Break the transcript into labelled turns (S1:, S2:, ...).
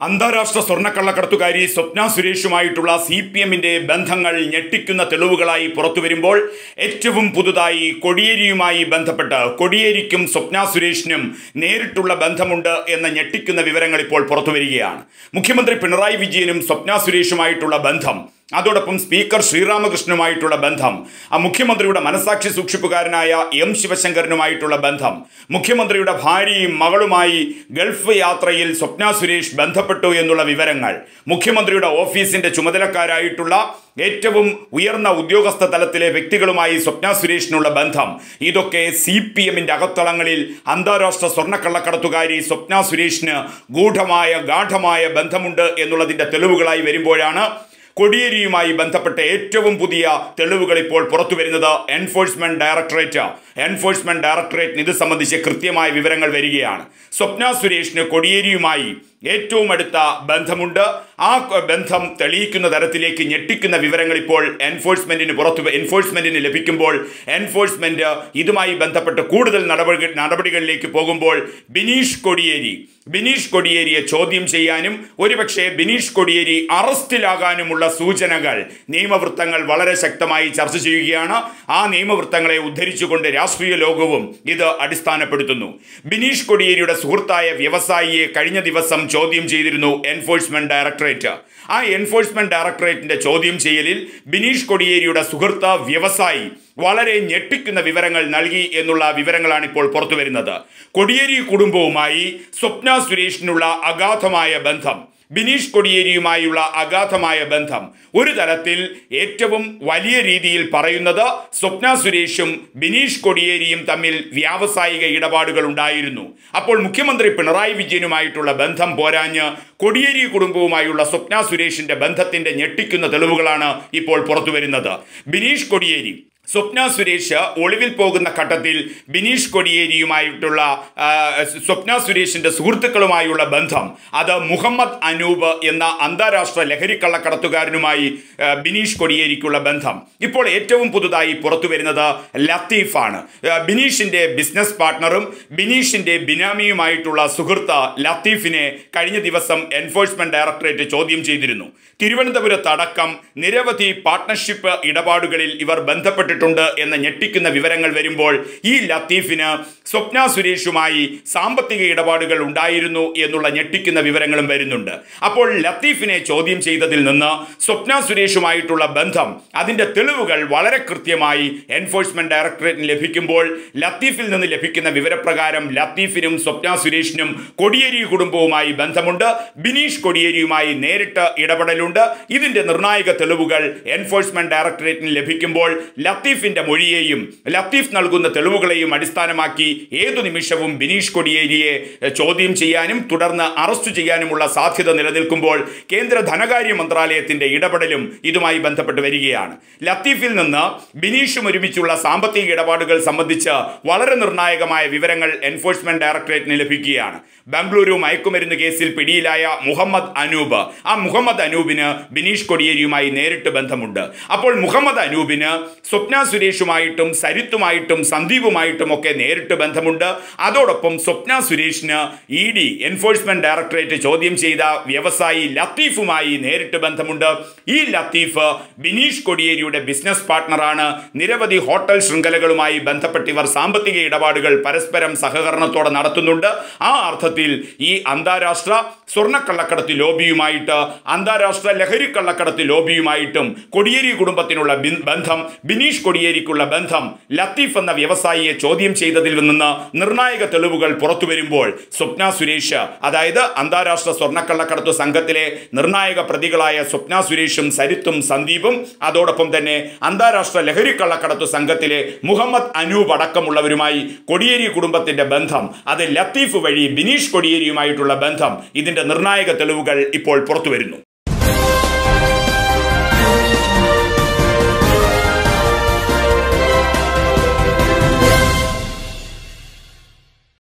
S1: അന്താരാഷ്ട്ര സ്വർണ്ണക്കള്ളക്കടത്തുകാരി സ്വപ്ന സുരേഷുമായിട്ടുള്ള C P എമ്മിന്റെ ബന്ധങ്ങൾ ഞെട്ടിക്കുന്ന തെളിവുകളായി പുറത്തുവരുമ്പോൾ ഏറ്റവും പുതുതായി കൊടിയേരിയുമായി ബന്ധപ്പെട്ട് കൊടിയേരിക്കും സ്വപ്ന സുരേഷിനും നേരിട്ടുള്ള ബന്ധമുണ്ട് എന്ന ഞെട്ടിക്കുന്ന വിവരങ്ങൾ ഇപ്പോൾ പുറത്തുവരികയാണ് മുഖ്യമന്ത്രി പിണറായി വിജയനും സ്വപ്ന സുരേഷുമായിട്ടുള്ള ബന്ധം അതോടൊപ്പം സ്പീക്കർ ശ്രീരാമകൃഷ്ണനുമായിട്ടുള്ള ബന്ധം ആ മുഖ്യമന്ത്രിയുടെ മനസാക്ഷി സൂക്ഷിപ്പുകാരനായ എം ശിവശങ്കരനുമായിട്ടുള്ള ബന്ധം മുഖ്യമന്ത്രിയുടെ ഭാര്യയും മകളുമായി ഗൾഫ് യാത്രയിൽ സ്വപ്ന സുരേഷ് ബന്ധപ്പെട്ടു എന്നുള്ള വിവരങ്ങൾ മുഖ്യമന്ത്രിയുടെ ഓഫീസിന്റെ ചുമതലക്കാരായിട്ടുള്ള ഏറ്റവും ഉയർന്ന ഉദ്യോഗസ്ഥ തലത്തിലെ വ്യക്തികളുമായി സ്വപ്ന സുരേഷിനുള്ള ബന്ധം ഇതൊക്കെ സി പി എമ്മിന്റെ അകത്തളങ്ങളിൽ അന്താരാഷ്ട്ര സ്വർണ്ണക്കള്ളക്കടത്തുകാരി സ്വപ്ന സുരേഷിന് ഗൂഢമായ ഗാഠമായ ബന്ധമുണ്ട് എന്നുള്ളതിന്റെ തെളിവുകളായി വരുമ്പോഴാണ് കൊടിയേരിയുമായി ബന്ധപ്പെട്ട ഏറ്റവും പുതിയ തെളിവുകൾ ഇപ്പോൾ പുറത്തു വരുന്നത് എൻഫോഴ്സ്മെന്റ് ഡയറക്ടറേറ്റ് എൻഫോഴ്സ്മെന്റ് ഡയറക്ടറേറ്റിന് ഇത് സംബന്ധിച്ച് കൃത്യമായ വിവരങ്ങൾ വരികയാണ് സ്വപ്ന സുരേഷിന് കൊടിയേരിയുമായി ഏറ്റവും അടുത്ത ബന്ധമുണ്ട് ആ ബന്ധം തെളിയിക്കുന്ന തരത്തിലേക്ക് ഞെട്ടിക്കുന്ന വിവരങ്ങൾ ഇപ്പോൾ എൻഫോഴ്സ്മെന്റിന് പുറത്തു എൻഫോഴ്സ്മെന്റിന് ലഭിക്കുമ്പോൾ എൻഫോഴ്സ്മെന്റ് ഇതുമായി ബന്ധപ്പെട്ട് കൂടുതൽ നടപടി നടപടികളിലേക്ക് പോകുമ്പോൾ ബിനീഷ് കൊടിയേരി ബിനീഷ് കൊടിയേരിയെ ചോദ്യം ചെയ്യാനും ഒരുപക്ഷെ ബിനീഷ് കൊടിയേരി അറസ്റ്റിലാകാനുമുള്ള സൂചനകൾ നിയമവൃത്തങ്ങൾ വളരെ ശക്തമായി ചർച്ച ചെയ്യുകയാണ് ആ നിയമവൃത്തങ്ങളെ ഉദ്ധരിച്ചുകൊണ്ട് രാഷ്ട്രീയ ലോകവും ഇത് അടിസ്ഥാനപ്പെടുത്തുന്നു ബിനീഷ് കൊടിയേരിയുടെ സുഹൃത്തായ വ്യവസായിയെ കഴിഞ്ഞ ദിവസം ചോദ്യം ചെയ്തിരുന്നു എൻഫോഴ്സ്മെന്റ് ഡയറക്ടറേറ്റ് ആ എൻഫോഴ്സ്മെന്റ് ഡയറക്ടറേറ്റിന്റെ ചോദ്യം ചെയ്യലിൽ ബിനീഷ് കൊടിയേരിയുടെ സുഹൃത്ത് വ്യവസായി വളരെ ഞെട്ടിക്കുന്ന വിവരങ്ങൾ നൽകി എന്നുള്ള വിവരങ്ങളാണ് ഇപ്പോൾ പുറത്തു വരുന്നത് കൊടിയേരി കുടുംബവുമായി സ്വപ്ന സുരേഷിനുള്ള അഗാധമായ ബന്ധം ബിനീഷ് കൊടിയേരിയുമായുള്ള അഗാധമായ ബന്ധം ഒരു തലത്തിൽ ഏറ്റവും വലിയ രീതിയിൽ പറയുന്നത് സ്വപ്ന സുരേഷും ബിനീഷ് കൊടിയേരിയും തമ്മിൽ വ്യാവസായിക ഇടപാടുകൾ ഉണ്ടായിരുന്നു അപ്പോൾ മുഖ്യമന്ത്രി പിണറായി വിജയനുമായിട്ടുള്ള ബന്ധം പോരാഞ്ഞ് കൊടിയേരി കുടുംബവുമായുള്ള സ്വപ്ന സുരേഷിന്റെ ബന്ധത്തിന്റെ ഞെട്ടിക്കുന്ന തെളിവുകളാണ് ഇപ്പോൾ പുറത്തു വരുന്നത് ബിനീഷ് കൊടിയേരി സ്വപ്ന സുരേഷ് ഒളിവിൽ പോകുന്ന ഘട്ടത്തിൽ ബിനീഷ് കൊടിയേരിയുമായിട്ടുള്ള ആ, സ്വപ്ന സുരേഷിന്റെ സുഹൃത്തുക്കളുമായുള്ള ബന്ധം അത് മുഹമ്മദ് അനൂപ് എന്ന അന്താരാഷ്ട്ര ലഹരി കള്ളക്കടത്തുകാരനുമായി ആ, ബിനീഷ് കൊടിയേരിക്കുള്ള ബന്ധം ഇപ്പോൾ ഏറ്റവും പുതുതായി പുറത്തു വരുന്നത് ലത്തീഫാണ് ആ, ബിനീഷിന്റെ ബിസിനസ് പാർട്ട്ണറും ബിനീഷിന്റെ ബിനാമിയുമായിട്ടുള്ള സുഹൃത്ത് ലത്തീഫിനെ കഴിഞ്ഞ ദിവസം എൻഫോഴ്സ്മെന്റ് ഡയറക്ടറേറ്റ് ചോദ്യം ചെയ്തിരുന്നു തിരുവനന്തപുരത്ത് അടക്കം നിരവധി പാർട്ട്ണർഷിപ്പ് ഇടപാടുകളിൽ ഇവർ ബന്ധപ്പെട്ടിട്ടുണ്ട് എന്ന ഞെട്ടിക്കുന്ന വിവരങ്ങൾ വരുമ്പോൾ ഈ ലത്തീഫിന് സ്വപ്ന സുരേഷുമായി സാമ്പത്തിക ഇടപാടുകൾ ഉണ്ടായിരുന്നു എന്നുള്ള ഞെട്ടിക്കുന്ന വിവരങ്ങളും വരുന്നുണ്ട് അപ്പോൾ ലത്തീഫിനെ ചോദ്യം ചെയ്തതിൽ നിന്ന് സ്വപ്ന സുരേഷുമായിട്ടുള്ള ബന്ധം അതിന്റെ തെളിവുകൾ വളരെ കൃത്യമായി എൻഫോഴ്സ്മെന്റ് ഡയറക്ടറേറ്റിന് ലഭിക്കുമ്പോൾ ലത്തീഫിൽ നിന്ന് ലഭിക്കുന്ന വിവരപ്രകാരം ലത്തീഫിനും സ്വപ്ന സുരേഷിനും കൊടിയേരി കുടുംബവുമായി ബന്ധമുണ്ട് ബിനീഷ് കൊടിയേരിയുമായി നേരിട്ട് ഇടപെടലുണ്ട് ഇതിന്റെ നിർണായക തെളിവുകൾ എൻഫോഴ്സ്മെന്റ് ഡയറക്ടറേറ്റിന് ലഭിക്കുമ്പോൾ ലത്തീഫിന്റെ മൊഴിയെയും ലത്തീഫ് നൽകുന്ന തെളിവുകളെയും അടിസ്ഥാനമാക്കി ഏതു നിമിഷവും ബിനീഷ് കൊടിയേരിയെ എഹ്, ചോദ്യം ചെയ്യാനും തുടർന്ന് അറസ്റ്റ് ചെയ്യാനുമുള്ള സാധ്യത നിലനിൽക്കുമ്പോൾ കേന്ദ്ര ധനകാര്യ മന്ത്രാലയത്തിന്റെ ഇടപെടലും ഇതുമായി ബന്ധപ്പെട്ട് വരികയാണ് ലത്തീഫിൽ നിന്ന് ബിനീഷും ഒരുമിച്ചുള്ള സാമ്പത്തിക ഇടപാടുകൾ സംബന്ധിച്ച് വളരെ നിർണായകമായ വിവരങ്ങൾ എൻഫോഴ്സ്മെന്റ് ഡയറക്ടറേറ്റിന് ലഭിക്കുകയാണ് ബംഗളൂരു മയക്കുമരുന്ന് കേസിൽ പിടിയിലായ മുഹമ്മദ് അനൂപ് ആ മുഹമ്മദ് അനൂപിന് ബിനീഷ് കൊടിയേരിയുമായി നേരിട്ട് ബന്ധമുണ്ട് അപ്പോൾ മുഹമ്മദ് അനൂപിന് സ്വപ്ന സുരേഷുമായിട്ടും സരിത്തുമായിട്ടും സന്ദീപുമായിട്ടും ഒക്കെ നേരിട്ട് ബന്ധമുണ്ട് അതോടൊപ്പം സ്വപ്ന സുരേഷിന് ഇ ഡി എൻഫോഴ്സ്മെന്റ് ഡയറക്ടറേറ്റ് ചോദ്യം ചെയ്ത വ്യവസായി ലത്തീഫുമായി നേരിട്ട് ബന്ധമുണ്ട് ഈ ലത്തീഫ് ബിനീഷ് കൊടിയേരിയുടെ ബിസിനസ് പാർട്ട്ണറാണ് നിരവധി ഹോട്ടൽ ശൃംഖലകളുമായി ബന്ധപ്പെട്ട് ഇവർ സാമ്പത്തിക ഇടപാടുകൾ പരസ്പരം സഹകരണത്തോടെ നടത്തുന്നുണ്ട് ആ അർത്ഥത്തിൽ ഈ അന്താരാഷ്ട്ര സ്വർണ്ണക്കള്ളക്കടത്ത് ലോബിയുമായിട്ട് അന്താരാഷ്ട്ര ലഹരി കള്ളക്കടത്ത് ലോബിയുമായിട്ടും കൊടിയേരി കുടുംബത്തിനുള്ള ബി- ബന്ധം ബിനീഷ് കൊടിയേരിക്കുള്ള ബന്ധം ലത്തീഫ് എന്ന വ്യവസായിയെ ചോദ്യം ചെയ്തതിൽ നിന്ന് നിർണായക തെളിവുകൾ പുറത്തു വരുമ്പോൾ സ്വപ്ന സുരേഷ് അതായത് അന്താരാഷ്ട്ര സ്വർണ്ണക്കള്ളക്കടത്ത് സംഘത്തിലെ നിർണായക പ്രതികളായ സ്വപ്ന സുരേഷും സരിത്തും സന്ദീപും അതോടൊപ്പം തന്നെ അന്താരാഷ്ട്ര ലഹരി കള്ളക്കടത്ത് സംഘത്തിലെ മുഹമ്മദ് അനൂപ് അടക്കമുള്ളവരുമായി കൊടിയേരി കുടുംബത്തിന്റെ ബന്ധം അത് ലത്തീഫ് വഴി ബിനീഷ് കൊടിയേരിയുമായിട്ടുള്ള ബന്ധം ഇതിന്റെ നിർണായക തെളിവുകൾ ഇപ്പോൾ പുറത്തു വരുന്നു